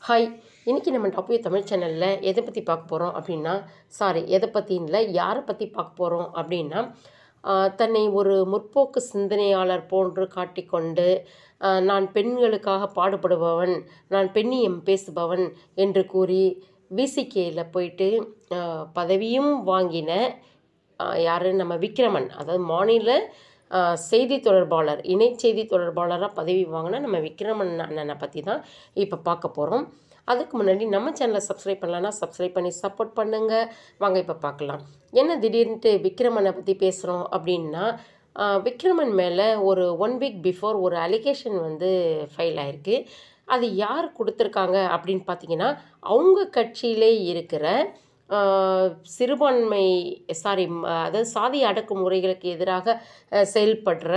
hi இன்றைக்கி நம்ம டப்பியூ தமிழ் சேனலில் எதை பற்றி பார்க்க போகிறோம் அப்படின்னா சாரி எதை பற்றின்ல யாரை பற்றி பார்க்க போகிறோம் அப்படின்னா ஆஹ், தன்னை ஒரு முற்போக்கு சிந்தனையாளர் போன்று காட்டிக்கொண்டு ஆஹ், நான் பெண்களுக்காக பாடுபடுபவன் நான் பெண்ணியம் பேசுபவன் என்று கூறி விசிகேயில் போயிட்டு ஆஹ், பதவியும் வாங்கின யார் நம்ம விக்ரமன் அதாவது மாநில ஆஹ், செய்தி தொடர்பாளர் இணை செய்தி தொடர்பாளராக பதவி வாங்கின நம்ம விக்ரமன் அண்ணனை பற்றி தான் இப்போ பார்க்க போகிறோம் அதுக்கு முன்னாடி நம்ம சேனலை சப்ஸ்கிரைப் பண்ணலன்னா சப்ஸ்கிரைப் பண்ணி சப்போர்ட் பண்ணுங்கள் வாங்க இப்போ பார்க்கலாம் என்ன திடீர்னுட்டு விக்ரமனை பற்றி பேசுகிறோம் அப்படின்னா ஆஹ், விக்ரமன் மேலே ஒரு ஒன் வீக் பிஃபோர் ஒரு அலிகேஷன் வந்து ஃபைல் ஆயிருக்கு அது யார் கொடுத்துருக்காங்க அப்படின்னு பார்த்தீங்கன்னா அவங்க கட்சியிலே இருக்கிற ஆஹ், சிறுபான்மை சாரி அதாவது சாதி அடக்குமுறைகளுக்கு எதிராக அஹ், செயல்படுற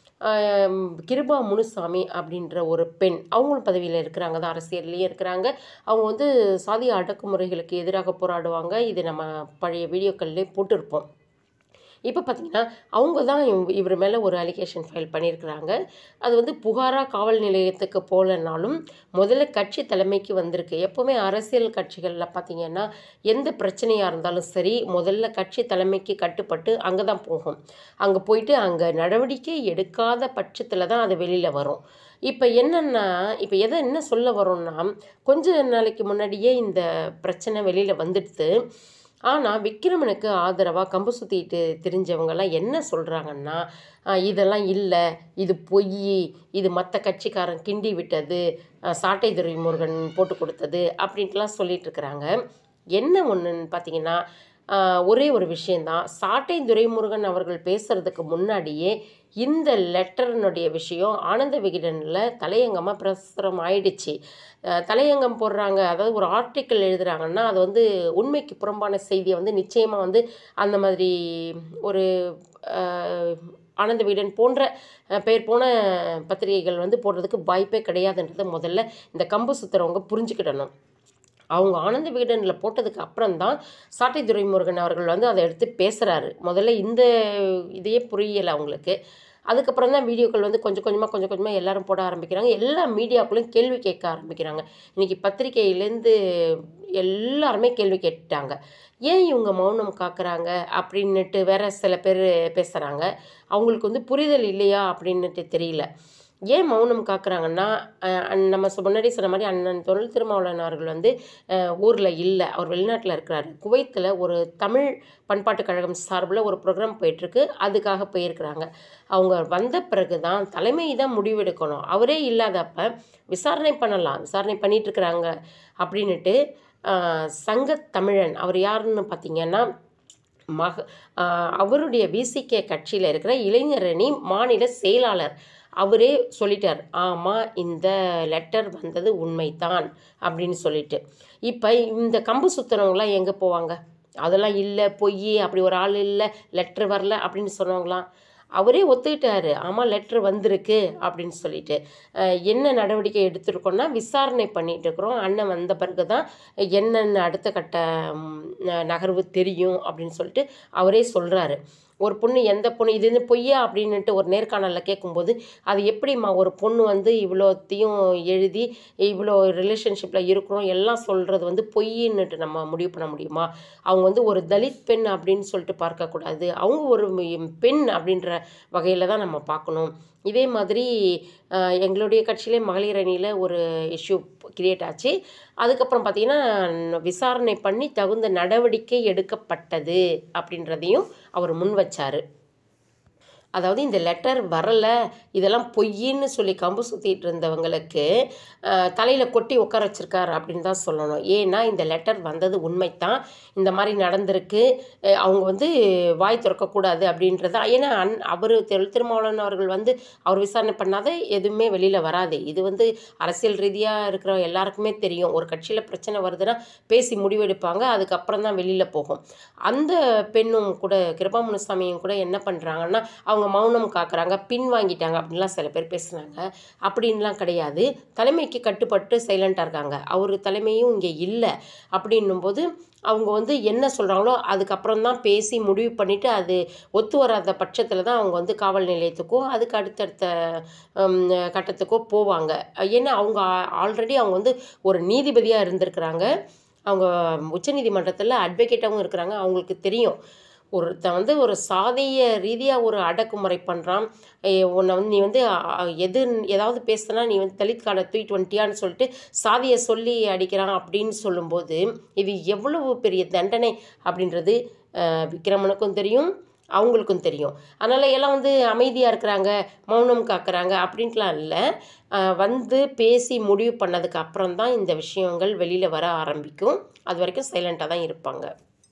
ஆம், கிருபா முனுசாமி அப்படின்ற ஒரு பெண் அவங்களும் பதவியில் இருக்கிறாங்க தான் அரசியல்லையும் இருக்கிறாங்க அவங்க வந்து சாதி அடக்குமுறைகளுக்கு எதிராக போராடுவாங்க இது நம்ம பழைய வீடியோக்கள்லேயே போட்டிருப்போம் இப்போ பார்த்தீங்கன்னா அவங்க தான் இவ் இவர் மேலே ஒரு அலிகேஷன் ஃபைல் பண்ணியிருக்கிறாங்க அது வந்து புகாராக காவல் நிலையத்துக்கு போகலனாலும் முதல்ல கட்சி தலைமைக்கு வந்திருக்கு எப்போவுமே அரசியல் கட்சிகளில் பார்த்தீங்கன்னா எந்த பிரச்சனையாக இருந்தாலும் சரி முதல்ல கட்சி தலைமைக்கு கட்டுப்பட்டு அங்கே தான் போகும் அங்கே போயிட்டு அங்கே நடவடிக்கை எடுக்காத பட்சத்தில் தான் அது வெளியில் வரும் இப்போ என்னென்னா இப்போ எதை என்ன சொல்ல வரோம்னா கொஞ்ச நாளைக்கு முன்னாடியே இந்த பிரச்சனை வெளியில் வந்துடுது ஆனால் விக்ரமனுக்கு ஆதரவாக கம்பு சுற்றிட்டு தெரிஞ்சவங்கெல்லாம் என்ன சொல்கிறாங்கன்னா ஆஹ் இதெல்லாம் இல்லை இது பொய் இது மற்ற கட்சிக்காரன் கிண்டி விட்டது ஆஹ் சாட்டை துரைமுருகன் போட்டு கொடுத்தது அப்படின்ட்டுலாம் சொல்லிட்டு இருக்கிறாங்க என்ன ஒன்றுன்னு பார்த்தீங்கன்னா ஆஹ் ஒரே ஒரு விஷயந்தான் சாட்டை துரைமுருகன் அவர்கள் பேசுகிறதுக்கு முன்னாடியே இந்த லெட்டர்னுடைய விஷயம் ஆனந்த விகடனில் தலையங்கமாக பிரசுரம் ஆயிடுச்சு அஹ் தலையங்கம் போடுறாங்க அதாவது ஒரு ஆர்டிக்கல் எழுதுறாங்கன்னா அது வந்து உண்மைக்கு புறம்பான செய்தியை வந்து நிச்சயமாக வந்து அந்த மாதிரி ஒரு அஹ், ஆனந்த விகடன் போன்ற அஹ், பெயர் போன பத்திரிகைகள் வந்து போடுறதுக்கு வாய்ப்பே கிடையாதுன்றதை முதல்ல இந்த கம்பு சுத்துறவங்க புரிஞ்சுக்கிடணும் அவங்க ஆனந்த விகடனில் போட்டதுக்கு அப்புறம் தான் சாட்டை துரைமுருகன் அவர்கள் வந்து அதை எடுத்து பேசுகிறாரு முதல்ல இந்த இதையே புரியலை அவங்களுக்கு அதுக்கப்புறம் தான் வீடியோக்கள் வந்து கொஞ்சம் கொஞ்சமாக கொஞ்சம் கொஞ்சமாக எல்லாரும் போட ஆரம்பிக்கிறாங்க எல்லா மீடியாக்குள்ளும் கேள்வி கேட்க ஆரம்பிக்கிறாங்க இன்றைக்கி பத்திரிகையிலேருந்து எல்லாருமே கேள்வி கேட்டாங்க ஏன் இவங்க மௌனம் காக்குறாங்க அப்படின்னுட்டு வேற சில பேர் பேசுகிறாங்க அவங்களுக்கு வந்து புரிதல் இல்லையா அப்படின்னுட்டு தெரியல ஏன் மௌனம் காக்குறாங்கன்னா அஹ், அண்ண- நம்ம சொ- முன்னாடி சொன்ன மாதிரி அண்ணன் தொழில் திருமாவளவன் அவர்கள் வந்து ஊரில் இல்லை அவர் வெளிநாட்டில் இருக்கிறாரு குவைத்தில் ஒரு தமிழ் பண்பாட்டுக் கழகம் சார்பில் ஒரு ப்ரோக்ராம் போயிட்டுருக்கு அதுக்காக போயிருக்கிறாங்க அவங்க வந்த பிறகு தான் தலைமை தான் முடிவெடுக்கணும் அவரே இல்லாதப்ப விசாரணை பண்ணலாம் விசாரணை பண்ணிட்டு இருக்கிறாங்க அப்படின்னுட்டு அஹ், சங்கத் தமிழன் அவர் யாருன்னு பார்த்தீங்கன்னா மக ஆஹ் அவருடைய விசிகே கட்சியில் இருக்கிற இளைஞரணி மாநில செயலாளர் அவரே சொல்லிட்டார் ஆமாம் இந்த லெட்டர் வந்தது உண்மைதான் அப்படின்னு சொல்லிட்டு இப்போ இந்த கம்பு சுற்றுறவங்களாம் எங்கே போவாங்க அதெல்லாம் இல்லை பொய் அப்படி ஒரு ஆள் இல்லை லெட்டர் வரல அப்படின்னு சொன்னவங்களாம் அவரே ஒத்துக்கிட்டாரு ஆமாம் லெட்ரு வந்திருக்கு அப்படின்னு சொல்லிட்டு அஹ் என்ன நடவடிக்கை எடுத்திருக்கோம்னா விசாரணை பண்ணிட்டு இருக்கிறோம் அண்ணன் வந்த பிறகு தான் என்னென்ன அடுத்த கட்ட ம், ந- நகர்வு தெரியும் அப்படின்னு சொல்லிட்டு அவரே சொல்கிறாரு ஒரு பொண்ணு எந்த பொண்ணு இது வந்து பொய்யா அப்படின்னுட்டு ஒரு நேர்காணலில் கேட்கும்போது அது எப்படிம்மா ஒரு பொண்ணு வந்து இவ்வளோத்தையும் எழுதி இவ்வளோ ரிலேஷன்ஷிப்பில் இருக்கிறோம் எல்லாம் சொல்கிறது வந்து பொய்ன்னுட்டு நம்ம முடிவு பண்ண முடியுமா அவங்க வந்து ஒரு தலித் பெண் அப்படின்னு சொல்லிட்டு பார்க்கக்கூடாது அவங்க ஒரு ம், பெண் அப்படின்ற வகையில் தான் நம்ம பார்க்கணும் இதே மாதிரி அஹ், எங்களுடைய கட்சியிலே மகளிர் அணியில் ஒரு இஷ்யூ கிரியேட் ஆச்சு அதுக்கப்புறம் பார்த்தீங்கன்னா விசாரணை பண்ணி தகுந்த நடவடிக்கை எடுக்கப்பட்டது அப்படின்றதையும் அவர் முன் வச்சார் அதாவது இந்த லெட்டர் வரல இதெல்லாம் பொய்ன்னு சொல்லி கம்பு சுற்றிட்டு இருந்தவங்களுக்கு தலையில் கொட்டி உட்கார வச்சிருக்காரு அப்படின்னு தான் சொல்லணும் ஏன்னா இந்த லெட்டர் வந்தது உண்மைத்தான் இந்த மாதிரி நடந்திருக்கு அஹ் அவங்க வந்து வாய் திறக்கக்கூடாது அப்படின்றது ஏன்னா அன் அவர் திரு திருமாவளவன் அவர்கள் வந்து அவர் விசாரணை பண்ணாத எதுவுமே வெளியில் வராது இது வந்து அரசியல் ரீதியாக இருக்கிற எல்லாருக்குமே தெரியும் ஒரு கட்சியில் பிரச்சனை வருதுன்னா பேசி முடிவெடுப்பாங்க அதுக்கப்புறம் தான் வெளியில் போகும் அந்த பெண்ணும் கூட கிருபா முனுசாமியும் கூட என்ன பண்ணுறாங்கன்னா அவங்க அவங்க மௌனம் காக்குறாங்க பின் வாங்கிட்டாங்க அப்படின்லாம் சில பேர் பேசுனாங்க அப்படின்லாம் கிடையாது தலைமைக்கு கட்டுப்பட்டு சைலண்ட்டாக இருக்காங்க அவர் தலைமையும் இங்கே இல்லை அப்படின்னும்போது அவங்க வந்து என்ன சொல்கிறாங்களோ அதுக்கப்புறம் தான் பேசி முடிவு பண்ணிவிட்டு அது ஒத்து வராத பட்சத்தில் தான் அவங்க வந்து காவல் நிலையத்துக்கோ அதுக்கு அடுத்தடுத்த ஹம், கட்டத்துக்கோ போவாங்க ஏன்னா அவங்க ஆல்ரெடி அவங்க வந்து ஒரு நீதிபதியாக இருந்திருக்கிறாங்க அவங்க உச்சநீதிமன்றத்தில் அட்வொகேட்டாகவும் இருக்கிறாங்க அவங்களுக்கு தெரியும் ஒருத்தன் வந்து ஒரு சாதிய ரீதியாக ஒரு அடக்குமுறை பண்ணுறான் உன்னை வந்து நீ வந்து அ, அ, எது ஏதாவது பேசுனா நீ வந்து தலித் கார்டை தூக்கிட்டு வந்துட்டியான்னு சொல்லிட்டு சாதியை சொல்லி அடிக்கிறான் அப்படின்னு சொல்லும்போது இது எவ்வளவு பெரிய தண்டனை அப்படின்றது அஹ், விக்ரமனுக்கும் தெரியும் அவங்களுக்கும் தெரியும் அதனால் எல்லாம் வந்து அமைதியாக இருக்கிறாங்க மௌனம் காக்குறாங்க அப்படின்ட்டுலாம் இல்லை அஹ், வந்து பேசி முடிவு பண்ணதுக்கு அப்புறம் தான் இந்த விஷயங்கள் வெளியில் வர ஆரம்பிக்கும் அது வரைக்கும் சைலண்ட்டாக தான் இருப்பாங்க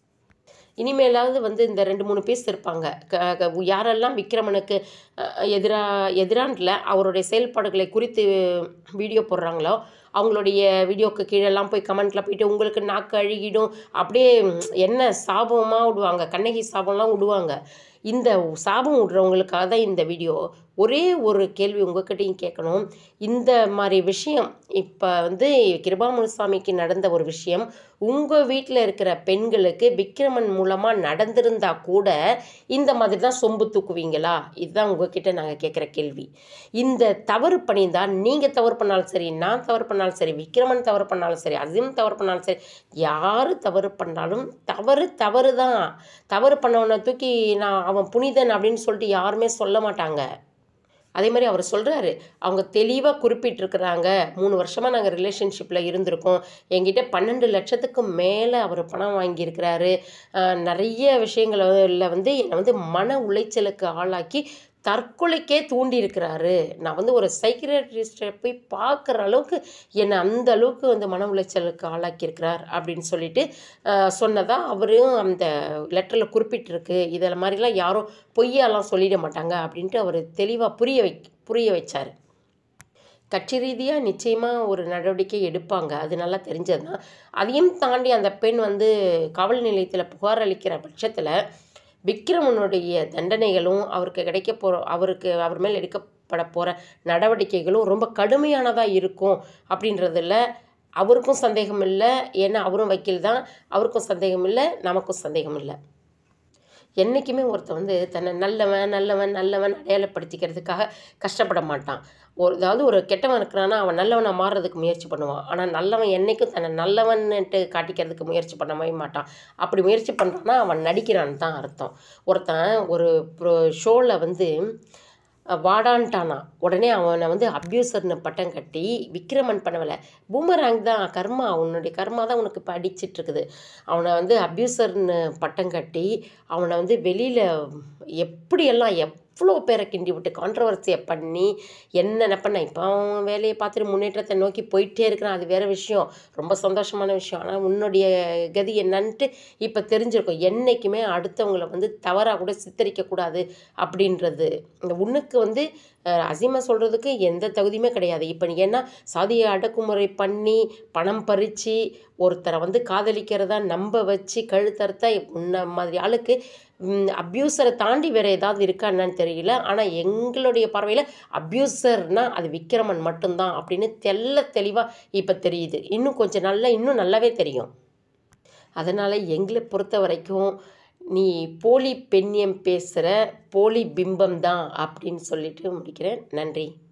இனிமேலாவது வந்து இந்த ரெண்டு மூணு பேஸ் இருப்பாங்க க க- யாரெல்லாம் விக்ரமனுக்கு எதிராக எதிரான்ல அவருடைய செயல்பாடுகளை குறித்து வீடியோ போடுறாங்களோ அவங்களுடைய வீடியோக்கு கீழெல்லாம் போய் கமெண்ட்டில் போயிட்டு உங்களுக்கு நாக்கு அழுகிடும் அப்படியே ம், என்ன சாபமாக விடுவாங்க கண்ணகி சாபம்லாம் விடுவாங்க இந்த சாபம் விடுறவங்களுக்காக தான் இந்த வீடியோ ஒரே ஒரு கேள்வி உங்ககிட்டயும் கேட்கணும் இந்த மாதிரி விஷயம் இப்போ வந்து கிருபா முனுசாமிக்கு நடந்த ஒரு விஷயம் உங்கள் வீட்டில் இருக்கிற பெண்களுக்கு விக்ரமன் மூலமாக நடந்திருந்தா கூட இந்த மாதிரி தான் சொம்பு தூக்குவீங்களா இதுதான் உங்ககிட்ட நாங்கள் கேட்குற கேள்வி இந்த தவறு பண்ணியிருந்தால் நீங்கள் தவறு பண்ணாலும் சரி நான் தவறு பண்ணாலும் சரி விக்ரமன் தவறு பண்ணாலும் சரி அசீம் தவறு பண்ணாலும் சரி யார் தவறு பண்ணாலும் தவறு தவறு தான் தவறு பண்ணவனை தூக்கி நான் அவன் புனிதன் அப்படின்னு சொல்லிட்டு யாருமே சொல்ல மாட்டாங்க அதே மாதிரி அவர் சொல்கிறாரு அவங்க தெளிவாக குறிப்பிட்டிருக்கிறாங்க மூணு வருஷமாக நாங்கள் ரிலேஷன்ஷிப்பில் இருந்திருக்கோம் என்கிட்ட பன்னெண்டு லட்சத்துக்கு மேலே அவர் பணம் வாங்கியிருக்கிறாரு அஹ் நிறைய விஷயங்களில் வந்து என்னை வந்து மன உளைச்சலுக்கு ஆளாக்கி தற்கொலைக்கே தூண்டியிருக்கிறாரு நான் வந்து ஒரு சைக்கியாட்ரிஸ்ட்டை போய் பார்க்குற அளவுக்கு என்னை அந்த அளவுக்கு வந்து மன உளைச்சலுக்கு ஆளாக்கியிருக்கிறார் அப்படின்னு சொல்லிட்டு அஹ், சொன்னதா அவரும் அந்த லெட்டரில் குறிப்பிட்டிருக்கு இதில் மாதிரிலாம் யாரும் பொய்யாலாம் சொல்லிட மாட்டாங்க அப்படின்ட்டு அவர் தெளிவாக புரிய வை புரிய வச்சார் கட்சி ரீதியாக நிச்சயமாக ஒரு நடவடிக்கை எடுப்பாங்க அது நல்லா தெரிஞ்சது தான் அதையும் தாண்டி அந்த பெண் வந்து காவல் நிலையத்தில் புகார் அளிக்கிற பட்சத்தில் விக்ரமனுடைய தண்டனைகளும் அவருக்கு கிடைக்க போகிற அவருக்கு அவர் மேல் எடுக்கப்பட போகிற நடவடிக்கைகளும் ரொம்ப கடுமையானதாக இருக்கும் அப்படின்றதுல அவருக்கும் சந்தேகம் இல்லை ஏன்னா அவரும் வக்கீல் தான் அவருக்கும் சந்தேகம் இல்லை நமக்கும் சந்தேகம் இல்லை என்றைக்குமே ஒருத்தன் வந்து தன்னை நல்லவன் நல்லவன் நல்லவன் அடையாளப்படுத்திக்கிறதுக்காக கஷ்டப்பட மாட்டான் ஒரு அதாவது ஒரு கெட்டவன் இருக்கிறான்னா அவன் நல்லவனை மாறுறதுக்கு முயற்சி பண்ணுவான் ஆனால் நல்லவன் என்றைக்கும் தன்னை நல்லவன்னுட்டு காட்டிக்கிறதுக்கு முயற்சி பண்ணவே மாட்டான் அப்படி முயற்சி பண்ணுறான்னா அவன் நடிக்கிறான்னு தான் அர்த்தம் ஒருத்தன் ஒரு ஷோவில் வந்து அஹ், வாடான்ட்டானா உடனே அவனை வந்து அப்யூசர்னு பட்டம் கட்டி விக்ரமன் பண்ணவில்லை பூமராங் தான் கர்மா உன்னுடைய கர்மா தான் உனக்கு இப்போ அடிச்சிட்டு இருக்குது அவனை வந்து அப்யூசர்னு பட்டம் கட்டி அவனை வந்து வெளியில் எப்படியெல்லாம் எவ்வளோ பேரை கிண்டி விட்டு கான்ட்ரவர்சியை பண்ணி என்னென்ன பண்ண இப்போ அவன் வேலையை பார்த்துட்டு முன்னேற்றத்தை நோக்கி போயிட்டே இருக்கிறான் அது வேறு விஷயம் ரொம்ப சந்தோஷமான விஷயம் ஆனால் உன்னுடைய கதி என்னன்ட்டு இப்போ தெரிஞ்சிருக்கும் என்றைக்குமே அடுத்தவங்கள வந்து தவறாக கூட சித்தரிக்கக்கூடாது அப்படின்றது இந்த உன்னுக்கு வந்து அஹ், அசீமா சொல்கிறதுக்கு எந்த தகுதியுமே கிடையாது இப்போ நீ ஏன்னா சாதியை அடக்குமுறை பண்ணி பணம் பறித்து ஒருத்தரை வந்து காதலிக்கிறதா நம்ப வச்சு கழுத்தறுத்த உன்ன மாதிரி ஆளுக்கு அப்யூசரை தாண்டி வேறு ஏதாவது இருக்கா என்னன்னு தெரியல ஆனால் எங்களுடைய பார்வையில் அப்யூசர்னால் அது விக்ரமன் மட்டும்தான் அப்படின்னு தெள்ள தெளிவாக இப்போ தெரியுது இன்னும் கொஞ்சம் நல்லா இன்னும் நல்லாவே தெரியும் அதனால் எங்களை பொறுத்த வரைக்கும் நீ போலி பெண்ணியம் பேசுகிற போலி பிம்பம் தான் அப்படின்னு சொல்லிட்டு முடிக்கிறேன் நன்றி